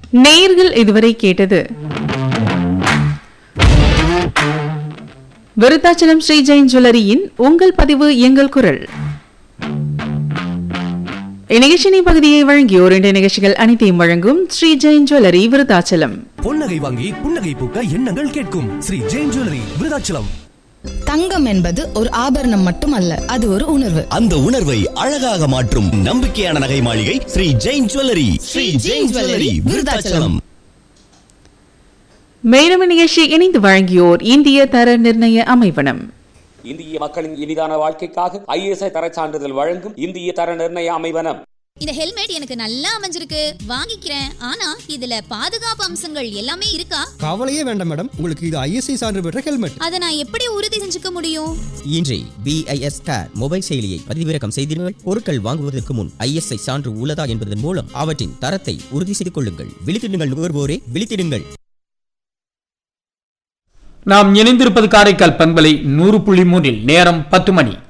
நேயர்கள் இதுவரை கேட்டது விருத்தாச்சலம் ஸ்ரீ ஜெயின் ஜுவல்லரியின் உங்கள் பதிவு எங்கள் குரல் இந்நிகழ்ச்சியின் பகுதியை வழங்கியோர் இந்த நிகழ்ச்சிகள் அனைத்தையும் வழங்கும் ஸ்ரீ ஜெயின் ஜுவல்லரி விருத்தாச்சலம் பொன்னகை வாங்கி புன்னகை பூக்க எண்ணங்கள் கேட்கும் ஸ்ரீ ஜெயின் ஜுவல்லரி விருதாச்சலம் தங்கம் என்பது ஒரு ஆபரணம் மட்டுமல்ல அது ஒரு உணர்வு அந்த உணர்வை அழகாக மாற்றும் நம்பிக்கையான நகை மாளிகை ஸ்ரீ ஜெயின் ஜுவல்லரி ஸ்ரீ ஜெயின் ஜுவல்லரி விருதாச்சலம் மேலும் இந்நிகழ்ச்சியை இணைந்து வழங்கியோர் இந்திய தர நிர்ணய அமைவனம் இந்திய மக்களின் இனிதான வாழ்க்கைக்காக ஐஎஸ்ஐ தரச் சான்றிதழ் வழங்கும் இந்திய தர நிர்ணய அமைவனம் இந்த ஹெல்மெட் எனக்கு நல்லா அமைஞ்சிருக்கு வாங்கிக்கிறேன் ஆனா இதுல பாதுகாப்பு அம்சங்கள் எல்லாமே இருக்கா கவலையே வேண்டாம் மேடம் உங்களுக்கு இது ஐஎஸ்ஐ சான்று பெற்ற ஹெல்மெட் அதை நான் எப்படி உறுதி செஞ்சுக்க முடியும் இன்றே பிஐஎஸ் கேர் மொபைல் செயலியை பதிவிறக்கம் செய்திருங்கள் பொருட்கள் வாங்குவதற்கு முன் ஐஎஸ்ஐ சான்று உள்ளதா என்பதன் மூலம் அவற்றின் தரத்தை உறுதி செய்து கொள்ளுங்கள் விழித்திடுங்கள் நுகர்வோரே விழித்திடுங்கள் நாம் இணைந்திருப்பது காரைக்கால் பண்பலை நூறு புள்ளி மூன்றில் நேரம் பத்து மணி